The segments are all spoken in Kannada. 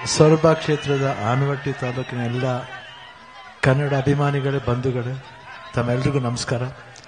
ಸೊರಬ ಕ್ಷೇತ್ರದ ಆನವಟ್ಟಿ ತಾಲೂಕಿನ ಎಲ್ಲ ಕನ್ನಡ ಅಭಿಮಾನಿಗಳೇ ಬಂಧುಗಳೇ ತಮ್ಮೆಲ್ರಿಗೂ ನಮಸ್ಕಾರ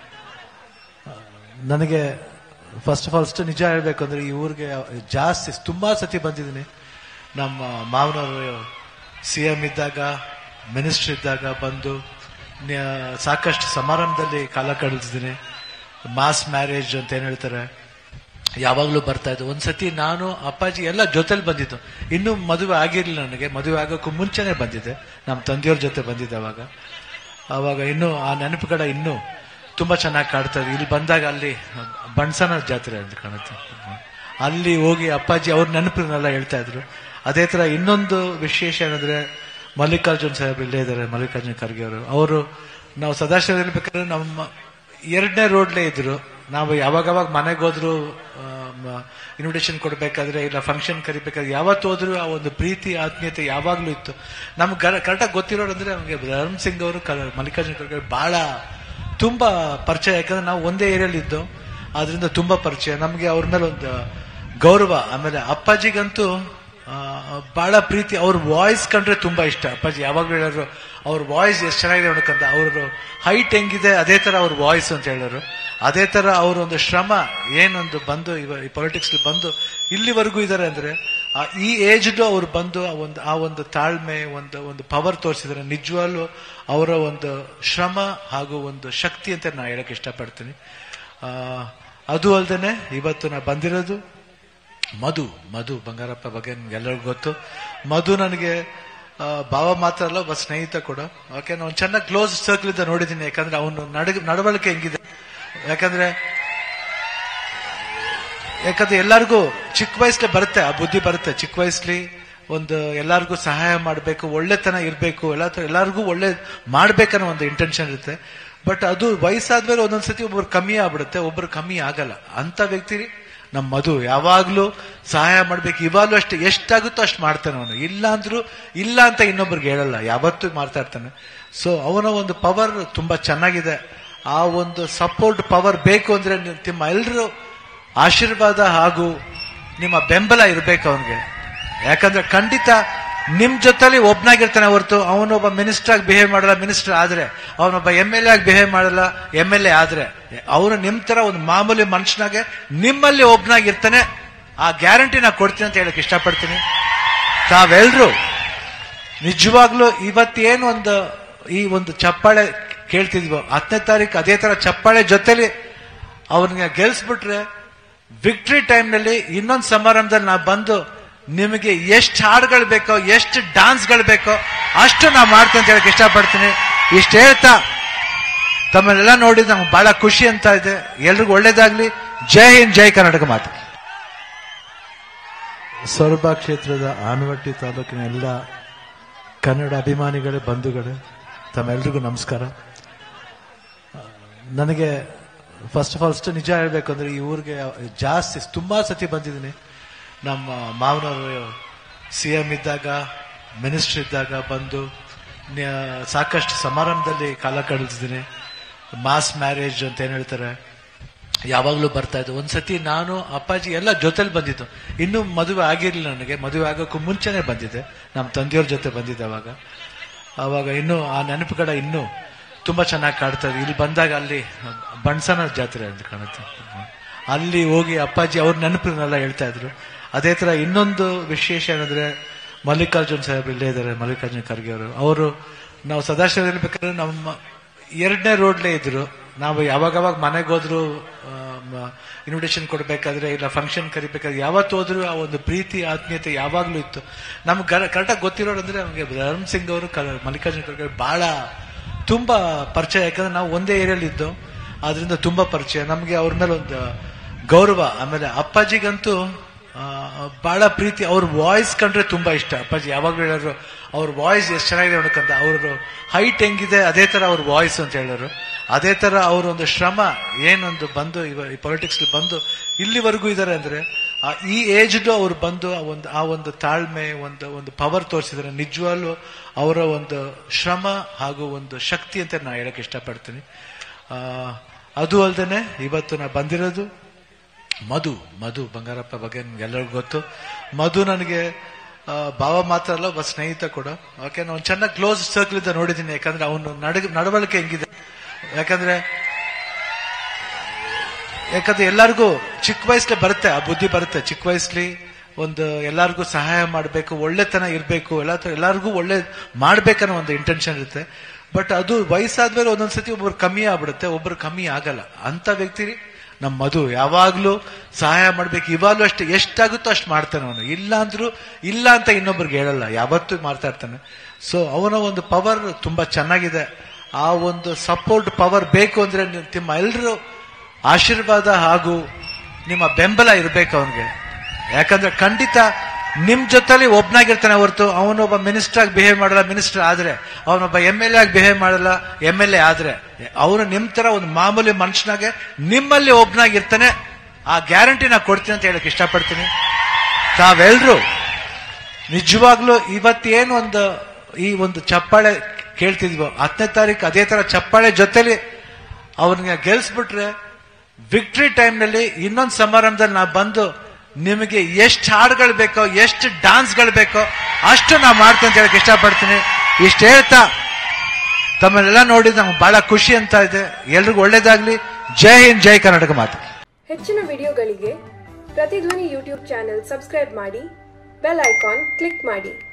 ನನಗೆ ಫಸ್ಟ್ ಆಫ್ ಆಲ್ ಅಷ್ಟು ನಿಜ ಹೇಳಬೇಕು ಅಂದ್ರೆ ಈ ಊರಿಗೆ ಜಾಸ್ತಿ ತುಂಬಾ ಸತಿ ಬಂದಿದ್ದೀನಿ ನಮ್ಮ ಮಾವನವರು ಸಿ ಎಂ ಇದ್ದಾಗ ಮಿನಿಸ್ಟರ್ ಇದ್ದಾಗ ಬಂದು ನ್ಯ- ಸಾಕಷ್ಟು ಸಮಾರಂಭದಲ್ಲಿ ಕಾಲ ಕಳೆದಿದ್ದೀನಿ ಮಾಸ್ ಮ್ಯಾರೇಜ್ ಅಂತ ಏನ್ ಹೇಳ್ತಾರೆ ಯಾವಾಗಲೂ ಬರ್ತಾ ಇದ್ದು ಒಂದ್ಸತಿ ನಾನು ಅಪ್ಪಾಜಿ ಎಲ್ಲ ಜೊತೆಲಿ ಬಂದಿದ್ದು ಇನ್ನೂ ಮದುವೆ ಆಗಿರ್ಲಿಲ್ಲ ನನಗೆ ಮದುವೆ ಆಗೋಕ್ಕೂ ಮುಂಚೆನೆ ಬಂದಿದ್ದೆ ನಮ್ಮ ತಂದೆಯವ್ರ ಜೊತೆ ಬಂದಿದ್ದೆ ಅವಾಗ ಅವಾಗ ಇನ್ನೂ ಆ ನೆನಪುಗಳ ಇನ್ನೂ ತುಂಬಾ ಚೆನ್ನಾಗಿ ಕಾಡ್ತಾ ಇದೆ ಇಲ್ಲಿ ಬಂದಾಗ ಅಲ್ಲಿ ಬಣ್ಸನ ಜಾತ್ರೆ ಅಂತ ಕಾಣುತ್ತೆ ಅಲ್ಲಿ ಹೋಗಿ ಅಪ್ಪಾಜಿ ಅವ್ರ ನೆನಪನ್ನೆಲ್ಲ ಹೇಳ್ತಾ ಇದ್ರು ಅದೇ ತರ ಇನ್ನೊಂದು ವಿಶೇಷ ಏನಂದ್ರೆ ಮಲ್ಲಿಕಾರ್ಜುನ್ ಸಾಹೇಬ್ ಇಲ್ಲೇ ಇದ್ದಾರೆ ಮಲ್ಲಿಕಾರ್ಜುನ್ ಖರ್ಗೆ ಅವರು ಅವರು ನಾವು ಸದಾಶಿವ ಇರ್ಬೇಕಾದ್ರೆ ನಮ್ಮ ಎರಡನೇ ರೋಡ್ಲೇ ಇದ್ರು ನಾವು ಯಾವಾಗವಾಗ ಮನೆಗೆ ಹೋದ್ರು ಇನ್ವಿಟೇಷನ್ ಕೊಡ್ಬೇಕಾದ್ರೆ ಇಲ್ಲ ಫಂಕ್ಷನ್ ಕರಿಬೇಕಾದ್ರೆ ಯಾವತ್ತು ಹೋದ್ರು ಆ ಒಂದು ಪ್ರೀತಿ ಆತ್ಮೀಯತೆ ಯಾವಾಗ್ಲೂ ಇತ್ತು ನಮ್ಗೆ ಕರೆಕ್ಟಾಗಿ ಗೊತ್ತಿರೋರು ಅಂದ್ರೆ ನಮಗೆ ಧರ್ಮ್ ಸಿಂಗ್ ಅವರು ಕ- ಮಲ್ಲಿಕಾರ್ಜುನ್ ಖರ್ಗೆ ಅವರು ಬಹಳ ತುಂಬಾ ಪರಿಚಯ ಯಾಕಂದ್ರೆ ನಾವು ಒಂದೇ ಏರಿಯಲ್ಲಿ ಇದ್ದು ಆದ್ರಿಂದ ತುಂಬಾ ಪರಿಚಯ ನಮಗೆ ಅವ್ರ ಮೇಲೆ ಒಂದು ಗೌರವ ಆಮೇಲೆ ಅಪ್ಪಾಜಿಗಂತೂ ಆ, ಬಹಳ ಪ್ರೀತಿ ಅವ್ರ ವಾಯ್ಸ್ ಕಂಡ್ರೆ ತುಂಬಾ ಇಷ್ಟ ಅಪ್ಪಾಜಿ ಯಾವಾಗ್ಲೂ ಹೇಳೋರು ಅವ್ರ ವಾಯ್ಸ್ ಎಷ್ಟು ಚೆನ್ನಾಗಿದೆ ನೋಡಕ್ಕಂತ ಅವ್ರ ಹೈಟ್ ಹೆಂಗಿದೆ ಅದೇ ತರ ಅವ್ರ ವಾಯ್ಸ್ ಅಂತ ಹೇಳೋರು ಅದೇ ತರ ಅವ್ರ ಒಂದು ಶ್ರಮ ಏನೊಂದು ಬಂದು ಇವ ಈ ಪೊಲಿಟಿಕ್ಸ್ ಬಂದು ಇಲ್ಲಿವರೆಗೂ ಇದ್ದಾರೆ ಅಂದ್ರೆ ಆ ಈ ಏಜ್ ಅವ್ರು ಬಂದು ಆ ಒಂದು ಆ ಒಂದು ತಾಳ್ಮೆ ಒಂದು ಒಂದು ಪವರ್ ತೋರಿಸಿದ್ದಾರೆ ನಿಜವಾಗ್ಲೂ ಅವರ ಒಂದು ಶ್ರಮ ಹಾಗೂ ಒಂದು ಶಕ್ತಿ ಅಂತ ನಾ ಹೇಳಕ್ ಇಷ್ಟಪಡ್ತೀನಿ ಆ, ಅದು ಅಲ್ದೇನೆ ಇವತ್ತು ನಾ ಬಂದಿರೋದು ಮಧು ಮಧು ಬಂಗಾರಪ್ಪ ಬಗ್ಗೆ ನಿಮ್ಗೆ ಎಲ್ಲರಿಗೂ ಗೊತ್ತು ಮಧು ನನಗೆ ಆ, ಭಾವ ಮಾತ್ರ ಅಲ್ಲ ಒಬ್ಬ ಸ್ನೇಹಿತ ಕೂಡ ಯಾಕೆ ನಾನು ಚೆನ್ನಾಗಿ ಕ್ಲೋಸ್ ಸರ್ಕಲ್ ಇದ್ದ ನೋಡಿದ್ದೀನಿ ಯಾಕಂದ್ರೆ ಅವನು ನಡ ನಡವಳಿಕೆ ಹೆಂಗಿದೆ ಯಾಕಂದ್ರೆ ಯಾಕಂದ್ರೆ ಎಲ್ಲರಿಗೂ ಚಿಕ್ಕ ವಯಸ್ಸಲ್ಲಿ ಬರುತ್ತೆ ಆ ಬುದ್ಧಿ ಬರುತ್ತೆ ಚಿಕ್ಕ ವಯಸ್ಸಲ್ಲಿ ಒಂದು ಎಲ್ಲರಿಗೂ ಸಹಾಯ ಮಾಡಬೇಕು ಒಳ್ಳೆತನ ಇರಬೇಕು ಎಲ್ಲ ಎಲ್ಲರಿಗೂ ಒಳ್ಳೆ ಮಾಡ್ಬೇಕನ್ನೋ ಒಂದು ಇಂಟೆನ್ಷನ್ ಇರುತ್ತೆ ಬಟ್ ಅದು ವಯಸ್ಸಾದ್ಮೇಲೆ ಒಂದೊಂದ್ಸತಿ ಒಬ್ಬರು ಕಮ್ಮಿ ಆಗ್ಬಿಡುತ್ತೆ ಒಬ್ರು ಕಮ್ಮಿ ಆಗಲ್ಲ ಅಂತ ವ್ಯಕ್ತಿ ನಮ್ಮ ಮಧು ಯಾವಾಗ್ಲೂ ಸಹಾಯ ಮಾಡ್ಬೇಕು ಇವಾಗ್ಲೂ ಅಷ್ಟೇ ಎಷ್ಟಾಗುತ್ತೋ ಅಷ್ಟು ಮಾಡ್ತಾನೆ ಅವನು ಇಲ್ಲ ಅಂದ್ರೂ ಇಲ್ಲ ಅಂತ ಇನ್ನೊಬ್ರಿಗೆ ಹೇಳಲ್ಲ ಯಾವತ್ತೂ ಮಾಡ್ತಾ ಇರ್ತಾನೆ ಸೊ ಅವನ ಒಂದು ಪವರ್ ತುಂಬಾ ಚೆನ್ನಾಗಿದೆ ಆ ಒಂದು ಸಪೋರ್ಟ್ ಪವರ್ ಬೇಕು ಅಂದ್ರೆ ನೀವು- ನಿಮ್ಮ ಎಲ್ಲರೂ ಆಶೀರ್ವಾದ ಹಾಗೂ ನಿಮ್ಮ ಬೆಂಬಲ ಇರಬೇಕು ಅವನಿಗೆ ಯಾಕಂದ್ರೆ ಖಂಡಿತ ನಿಮ್ ಜೊತೆಲಿ ಒಬ್ನಾಗಿರ್ತಾನೆ ಹೊರತು ಅವನೊಬ್ಬ ಮಿನಿಸ್ಟರ್ ಆಗಿ ಬಿಹೇವ್ ಮಾಡಲ್ಲ ಮಿನಿಸ್ಟರ್ ಆದ್ರೆ ಅವನೊಬ್ಬ ಎಂ ಎಲ್ ಎ ಆಗಿ ಬಿಹೇವ್ ಮಾಡಲ್ಲ ಎಂ ಎಲ್ ಎ ಆದ್ರೆ ಅವನು ನಿಮ್ ತರ ಒಂದು ಮಾಮೂಲಿ ಮನುಷ್ಯನಾಗೆ ನಿಮ್ಮಲ್ಲಿ ಒಬ್ನಾಗಿರ್ತಾನೆ ಆ ಗ್ಯಾರಂಟಿ ನಾ ಕೊಡ್ತೀನಿ ಅಂತ ಹೇಳಕ್ ಇಷ್ಟಪಡ್ತೀನಿ ತಾವೆಲ್ರು ನಿಜವಾಗ್ಲೂ ಇವತ್ತೇನು ಒಂದು ಈ ಒಂದು ಚಪ್ಪಾಳೆ ಕೇಳ್ತಿದ್ವೋ ಹತ್ತನೇ ತಾರೀಕು ಅದೇ ತರ ಚಪ್ಪಾಳೆ ಜೊತೆಲಿ ಅವ್ರನ್ನ ಗೆಲ್ಸ್ಬಿಟ್ರೆ ವಿಕ್ಟ್ರಿ ಟೈಮ್ನಲ್ಲಿ ಇನ್ನೊಂದು ಸಮಾರಂಭದಲ್ಲಿ ನಾ ಬಂದು ನಿಮಗೆ ಎಷ್ಟು ಹಾಡುಗಳು ಬೇಕೋ ಎಷ್ಟು ಡಾನ್ಸ್ಗಳು ಬೇಕೋ ಅಷ್ಟು ನಾ ಮಾಡ್ತೀನಿ ಅಂತ ಹೇಳಕ್ ಇಷ್ಟಪಡ್ತೀನಿ ಇಷ್ಟು ಹೇಳ್ತಾ ತಮ್ಮನ್ನೆಲ್ಲ ನೋಡಿದ್ ನಮ್ಗೆ ಬಹಳ ಖುಷಿ ಅಂತ ಇದೆ ಎಲ್ರಿಗೂ ಒಳ್ಳೇದಾಗ್ಲಿ ಜೈ ಹಿಂದ್ ಜೈ ಕರ್ನಾಟಕ ಮಾತು ಸೊರಬ ಕ್ಷೇತ್ರದ ಆನವಟ್ಟಿ ತಾಲೂಕಿನ ಎಲ್ಲ ಕನ್ನಡ ಅಭಿಮಾನಿಗಳೇ ಬಂಧುಗಳೇ ತಮ್ಮೆಲ್ರಿಗೂ ನಮಸ್ಕಾರ ನನಗೆ ಫಸ್ಟ್ ಆಫ್ ಆಲ್ ಅಷ್ಟು ನಿಜ ಹೇಳಬೇಕು ಅಂದ್ರೆ ಈ ಊರಿಗೆ ಜಾಸ್ತಿ ತುಂಬಾ ಸತಿ ಬಂದಿದ್ದೀನಿ ನಮ್ಮ ಮಾವನವರು ಸಿ ಎಂ ಇದ್ದಾಗ ಮಿನಿಸ್ಟರ್ ಇದ್ದಾಗ ಬಂದು ನ್ಯ- ಸಾಕಷ್ಟು ಸಮಾರಂಭದಲ್ಲಿ ಕಾಲ ಕಳೆದಿದ್ದೀನಿ ಮಾಸ್ ಮ್ಯಾರೇಜ್ ಅಂತ ಏನ್ ಹೇಳ್ತಾರೆ ಯಾವಾಗ್ಲೂ ಬರ್ತಾ ಇದ್ದು ಒಂದ್ಸತಿ ನಾನು ಅಪ್ಪಾಜಿ ಎಲ್ಲ ಜೊತೆಲಿ ಬಂದಿದ್ದು ಇನ್ನೂ ಮದುವೆ ಆಗಿರ್ಲಿಲ್ಲ ನನಗೆ ಮದುವೆ ಆಗೋಕ್ಕೂ ಮುಂಚೆನೆ ಬಂದಿದ್ದೆ ನಮ್ಮ ತಂದೆಯವ್ರ ಜೊತೆ ಬಂದಿದ್ದೆ ಅವಾಗ ಅವಾಗ ಇನ್ನೂ ಆ ನೆನಪುಗಳ ಇನ್ನೂ ತುಂಬಾ ಚೆನ್ನಾಗಿ ಕಾಡ್ತಾ ಇದೆ ಇಲ್ಲಿ ಬಂದಾಗ ಅಲ್ಲಿ ಬಣ್ಸನ ಜಾತ್ರೆ ಅಂತ ಕಾಣುತ್ತೆ ಅಲ್ಲಿ ಹೋಗಿ ಅಪ್ಪಾಜಿ ಅವ್ರ ನೆನಪನ್ನೆಲ್ಲ ಹೇಳ್ತಾ ಇದ್ರು ಅದೇ ತರ ಇನ್ನೊಂದು ವಿಶೇಷ ಏನಂದ್ರೆ ಮಲ್ಲಿಕಾರ್ಜುನ್ ಸಾಹೇಬ್ ಇಲ್ಲೇ ಇದ್ದಾರೆ ಮಲ್ಲಿಕಾರ್ಜುನ್ ಖರ್ಗೆ ಅವರು ಅವರು ನಾವು ಸದಾಶಿವ ಇರ್ಬೇಕಾದ್ರೆ ನಮ್ಮ ಎರಡನೇ ರೋಡ್ಲೇ ಇದ್ರು ನಾವು ಯಾವಾಗವಾಗ ಮನೆಗೆ ಹೋದ್ರು ಇನ್ವಿಟೇಷನ್ ಕೊಡ್ಬೇಕಾದ್ರೆ ಇಲ್ಲ ಫಂಕ್ಷನ್ ಕರಿಬೇಕಾದ್ರೆ ಯಾವತ್ತು ಹೋದ್ರು ಆ ಒಂದು ಪ್ರೀತಿ ಆತ್ಮೀಯತೆ ಯಾವಾಗ್ಲೂ ಇತ್ತು ನಮ್ಗೆ ಕರೆಕ್ಟಾಗಿ ಗೊತ್ತಿರೋರು ಅಂದ್ರೆ ನಮಗೆ ಧರ್ಮ್ ಸಿಂಗ್ ಅವರು ಕ- ಮಲ್ಲಿಕಾರ್ಜುನ್ ಖರ್ಗೆ ಅವರು ಬಹಳ ತುಂಬಾ ಪರಿಚಯ ಯಾಕಂದ್ರೆ ನಾವು ಒಂದೇ ಏರಿಯಲ್ಲಿ ಇದ್ದು ಆದ್ರಿಂದ ತುಂಬಾ ಪರಿಚಯ ನಮಗೆ ಅವ್ರ ಮೇಲೆ ಒಂದು ಗೌರವ ಆಮೇಲೆ ಅಪ್ಪಾಜಿಗಂತೂ ಆ, ಬಹಳ ಪ್ರೀತಿ ಅವ್ರ ವಾಯ್ಸ್ ಕಂಡ್ರೆ ತುಂಬಾ ಇಷ್ಟ ಅಪ್ಪಾಜಿ ಯಾವಾಗ್ಲೂ ಹೇಳೋರು ಅವ್ರ ವಾಯ್ಸ್ ಎಷ್ಟು ಚೆನ್ನಾಗಿದೆ ನೋಡಕ್ಕಂತ ಅವ್ರ ಹೈಟ್ ಹೆಂಗಿದೆ ಅದೇ ತರ ಅವ್ರ ವಾಯ್ಸ್ ಅಂತ ಹೇಳೋರು ಅದೇ ತರ ಅವ್ರ ಒಂದು ಶ್ರಮ ಏನೊಂದು ಬಂದು ಇವ ಈ ಪೊಲಿಟಿಕ್ಸ್ ಬಂದು ಇಲ್ಲಿವರೆಗೂ ಇದ್ದಾರೆ ಅಂದ್ರೆ ಆ ಈ ಏಜ್ ಅವ್ರು ಬಂದು ಆ ಒಂದು ಆ ಒಂದು ತಾಳ್ಮೆ ಒಂದು ಒಂದು ಪವರ್ ತೋರಿಸಿದ್ದಾರೆ ನಿಜವಾಗ್ಲೂ ಅವರ ಒಂದು ಶ್ರಮ ಹಾಗೂ ಒಂದು ಶಕ್ತಿ ಅಂತ ನಾ ಹೇಳಕ್ ಇಷ್ಟಪಡ್ತೀನಿ ಆ, ಅದು ಅಲ್ದೇನೆ ಇವತ್ತು ನಾ ಬಂದಿರೋದು ಮಧು ಮಧು ಬಂಗಾರಪ್ಪ ಬಗ್ಗೆ ನಿಮ್ಗೆ ಎಲ್ಲರಿಗೂ ಗೊತ್ತು ಮಧು ನನಗೆ ಆ, ಭಾವ ಮಾತ್ರ ಅಲ್ಲ ಒಬ್ಬ ಸ್ನೇಹಿತ ಕೂಡ ಓಕೆ ನಾನು ಚೆನ್ನಾಗಿ ಕ್ಲೋಸ್ ಸರ್ಕಲ್ ಇದ್ದ ನೋಡಿದ್ದೀನಿ ಯಾಕಂದ್ರೆ ಅವನು ನಡ ನಡವಳಿಕೆ ಹೆಂಗಿದೆ ಯಾಕಂದ್ರೆ ಯಾಕಂದ್ರೆ ಎಲ್ಲರಿಗೂ ಚಿಕ್ಕ ವಯಸ್ಸಲ್ಲಿ ಬರುತ್ತೆ ಆ ಬುದ್ಧಿ ಬರುತ್ತೆ ಚಿಕ್ಕ ವಯಸ್ಸಲ್ಲಿ ಒಂದು ಎಲ್ಲರಿಗೂ ಸಹಾಯ ಮಾಡಬೇಕು ಒಳ್ಳೆತನ ಇರಬೇಕು ಎಲ್ಲ ಎಲ್ಲರಿಗೂ ಒಳ್ಳೆ ಮಾಡ್ಬೇಕನ್ನೋ ಒಂದು ಇಂಟೆನ್ಷನ್ ಇರುತ್ತೆ ಬಟ್ ಅದು ವಯಸ್ಸಾದ್ಮೇಲೆ ಒಂದೊಂದ್ಸತಿ ಒಬ್ಬರು ಕಮ್ಮಿ ಆಗ್ಬಿಡುತ್ತೆ ಒಬ್ರು ಕಮ್ಮಿ ಆಗಲ್ಲ ಅಂತ ವ್ಯಕ್ತಿ ನಮ್ಮ ಮಧು ಯಾವಾಗ್ಲೂ ಸಹಾಯ ಮಾಡ್ಬೇಕು ಇವಾಗಲೂ ಅಷ್ಟೇ ಎಷ್ಟಾಗುತ್ತೋ ಅಷ್ಟು ಮಾಡ್ತಾನೆ ಅವನು ಇಲ್ಲ ಅಂದ್ರೂ ಇಲ್ಲ ಅಂತ ಇನ್ನೊಬ್ರಿಗೆ ಹೇಳಲ್ಲ ಯಾವತ್ತೂ ಮಾಡ್ತಾ ಇರ್ತಾನೆ ಸೊ ಅವನ ಒಂದು ಪವರ್ ತುಂಬಾ ಚೆನ್ನಾಗಿದೆ ಆ ಒಂದು ಸಪೋರ್ಟ್ ಪವರ್ ಬೇಕು ಅಂದ್ರೆ ನೀವು- ನಿಮ್ಮ ಎಲ್ಲರೂ ಆಶೀರ್ವಾದ ಹಾಗೂ ನಿಮ್ಮ ಬೆಂಬಲ ಇರಬೇಕು ಅವನಿಗೆ ಯಾಕಂದ್ರೆ ಖಂಡಿತ ನಿಮ್ ಜೊತೆಲಿ ಒಬ್ನಾಗಿರ್ತಾನೆ ಹೊರತು ಅವನೊಬ್ಬ ಮಿನಿಸ್ಟರ್ ಆಗಿ ಬಿಹೇವ್ ಮಾಡಲ್ಲ ಮಿನಿಸ್ಟರ್ ಆದ್ರೆ ಅವನೊಬ್ಬ ಎಂ ಎಲ್ ಎ ಆಗಿ ಬಿಹೇವ್ ಮಾಡಲ್ಲ ಎಂ ಎಲ್ ಎ ಆದ್ರೆ ಅವನು ನಿಮ್ ತರ ಒಂದು ಮಾಮೂಲಿ ಮನುಷ್ಯನಾಗೆ ನಿಮ್ಮಲ್ಲಿ ಒಬ್ನಾಗಿರ್ತಾನೆ ಆ ಗ್ಯಾರಂಟಿ ನಾ ಕೊಡ್ತೀನಿ ಅಂತ ಹೇಳಕ್ ಇಷ್ಟಪಡ್ತೀನಿ ತಾವೆಲ್ರು ನಿಜವಾಗ್ಲೂ ಇವತ್ತೇನು ಒಂದು ಈ ಒಂದು ಚಪ್ಪಾಳೆ ಕೇಳ್ತಿದ್ವೋ ಹತ್ತನೇ ತಾರೀಕು ಅದೇ ತರ ಚಪ್ಪಾಳೆ ಜೊತೆಲಿ ಅವ್ರನ್ನ ಗೆಲ್ಸ್ಬಿಟ್ರೆ ವಿಕ್ಟ್ರಿ ಟೈಮ್ನಲ್ಲಿ ಇನ್ನೊಂದು ಸಮಾರಂಭದಲ್ಲಿ ನಾ ಬಂದು ನಿಮಗೆ ಎಷ್ಟು ಹಾಡುಗಳು ಬೇಕೋ ಎಷ್ಟು ಡಾನ್ಸ್ಗಳು ಬೇಕೋ ಅಷ್ಟು ನಾ ಮಾಡ್ತೀನಿ ಅಂತ ಹೇಳಕ್ ಇಷ್ಟಪಡ್ತೀನಿ ಇಷ್ಟು ಹೇಳ್ತಾ ತಮ್ಮನ್ನೆಲ್ಲ ನೋಡಿದ್ ನಮ್ಗೆ ಬಹಳ ಖುಷಿ ಅಂತ ಇದೆ ಎಲ್ರಿಗೂ ಒಳ್ಳೇದಾಗ್ಲಿ ಜೈ ಹಿಂದ್ ಜೈ ಕರ್ನಾಟಕ ಮಾತು ಹೆಚ್ಚಿನ ವಿಡಿಯೋಗಳಿಗೆ ಪ್ರತಿಧ್ವನಿ ಯೂಟ್ಯೂಬ್ ಚಾನೆಲ್ ಸಬ್ಸ್ಕ್ರೈಬ್ ಮಾಡಿ ಬೆಲ್ ಐಕಾನ್ ಕ್ಲಿಕ್ ಮಾಡಿ